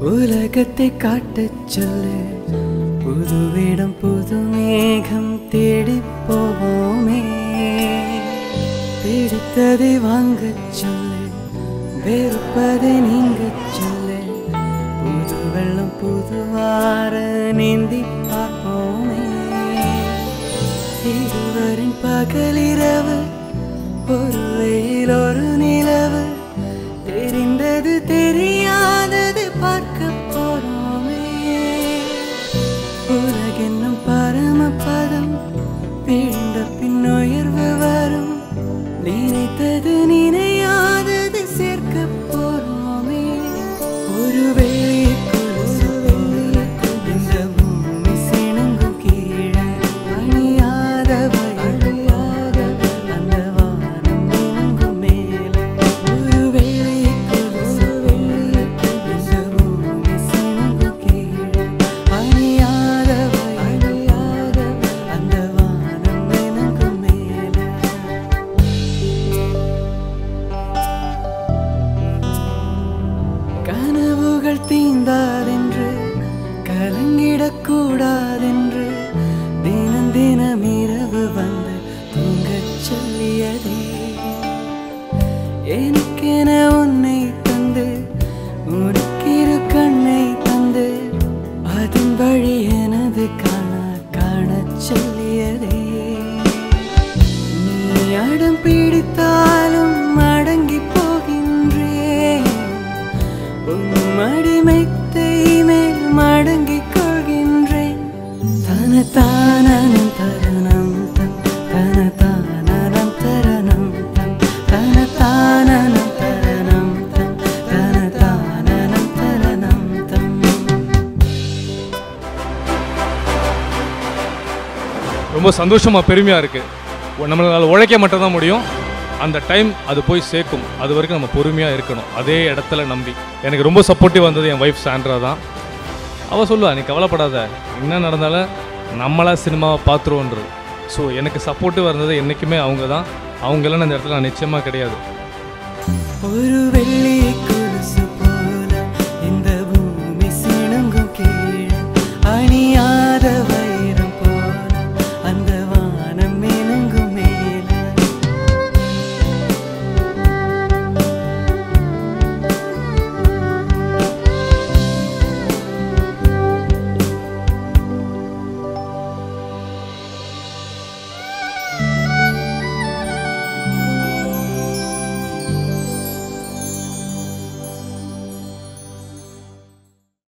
உலகத்தை காட்டச் சொல்லு புது வேடம் புது மேகம் தேடி போவோமே பிடித்ததை வாங்கச் சொல்லு வெறுப்பதை நீங்கச் சொல்லு புது வெள்ளம் புதுவார நீந்தி பார்ப்போமே இருவரின் பகலிரவு ஒரு வெயில் ஒரு நிலவு தெரிந்தது தெரியாதது பார்க்க போறோமே உலகென்னும் பரமபதம் வீழ்ந்த பின் உயர்வு வரும் நினைத்தது நினையாதது சேர்க்க போறோமே ஒரு வெள்ளிக்குள் ஒரு வெள்ளிக்குள் இந்த பூமி சிணுங்கும் கீழே அணியாதவை அழியாதவை அந்த வானம் இணங்கும் மேலே ஒரு வெள்ளிக்குள் ஒரு வெள்ளிக்குள் இந்த பூமி சிணுங்கும் கீழே அணியாதவை அழியாதவை அந்த வானம் இணங்கும் மேலே கனவுகள் தீந்தாதென்று கலங்கிடக்கூடாதென்று தினம் தினம் இரவு வந்து தூங்கச் சொல்லியதே எனக்கென உன்னை தந்து உனக்கிரு கண்ணை தந்து அதன் வழி எனது காண காணச் சொல்லியதே நீ அடம் பிடித்தாலும் அடங்கி போகின்றேன் உன் மடிமைத்தை மேல் மடங்கிக் கொள்கின்றேன் தனதானனம் தருணம் தன் தனதானனம் தருணம் தன் தனதானனம் தருணம் தன் தனதானனம் தருணம் தன் ரொம்ப சந்தோஷமாக பெருமையாக இருக்குது நம்மளால் உழைக்க மட்டும்தான் முடியும் அந்த டைம் அது போய் சேர்க்கும் அது வரைக்கும் நம்ம பொறுமையாக இருக்கணும் அதே இடத்துல நம்பி எனக்கு ரொம்ப சப்போர்ட்டிவ் வந்தது என் ஒய்ஃப் சாண்ட்ரா தான் அவள் சொல்லுவா நீ கவலைப்படாத என்ன நடந்தாலும் நம்மளா சினிமாவை பார்த்துருவோன்றது ஸோ எனக்கு சப்போர்ட்டிவ் இருந்தது என்றைக்குமே அவங்க தான் அவங்க இல்லைன்னா இந்த இடத்துல நான் நிச்சயமாக கிடையாது ஒரு வெள்ளி